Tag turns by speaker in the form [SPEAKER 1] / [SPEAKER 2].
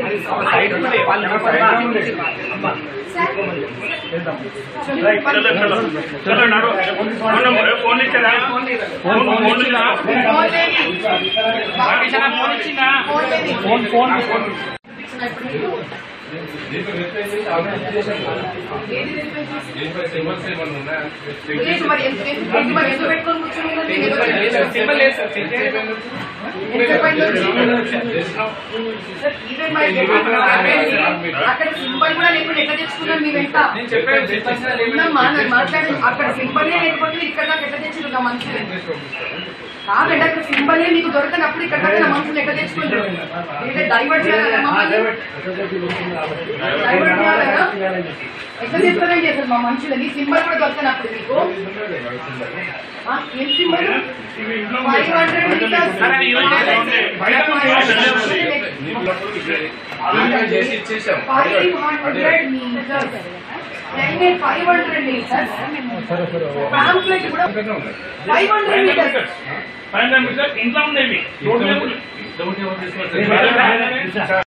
[SPEAKER 1] Side ఉండే వాళ్ళు
[SPEAKER 2] చలో నడు ఫోన్ ఫోన్ ఇచ్చారా ఫోన్ ఫోన్ ఇచ్చారా ఫోన్ ఇచ్చిందా
[SPEAKER 1] ఫోన్ ఫోన్ ఫోన్
[SPEAKER 3] విలేజ్ మరి ఎంత ఎంత మరి ఎంత పెట్టుకొని కూర్చుని
[SPEAKER 1] సింబల్ లేదు సార్
[SPEAKER 3] అక్కడ సింబల్ కూడా లేకుండా ఎట్లా తెచ్చుకున్నాను మీ వెంట
[SPEAKER 1] నేను చెప్పాను చెప్పాల్సిన
[SPEAKER 3] ఉందమ్మా నేను మాట్లాడి అక్కడ సింబలే లేకపోతే మీరు ఇక్కడ దాకా ఎట్లా తెచ్చుకున్నా మనుషులు కాదండి అక్కడ సింబలే మీకు దొరకనప్పుడు ఇక్కడ దాకా నా మనుషులు ఎట్లా తెచ్చుకుంటారు అంటే డైవర్ట్ చేయాలి మమ్మల్ని డైవర్ట్ చేయాలనా ఎట్లా తీసుకురండి చేశారు మా మనుషులని సింబల్ కూడా దొరకనప్పుడు మీకు ఆ, ఏం సింబల్ ఫైవ్ హండ్రెడ్ మీటర్స్
[SPEAKER 2] సరే, ఇవ్వండి, ఇవ్వండి. బయట
[SPEAKER 1] చేసి ఇచ్చేసాం
[SPEAKER 3] five hundred metres five hundred metres pamphlet కూడా five hundred metres
[SPEAKER 2] five hundred metres ఇంట్లో ఉండేవి రోడ్ మీద
[SPEAKER 1] ఇంట్లో ఉంటే ఎవరు తీసుకొస్తారు?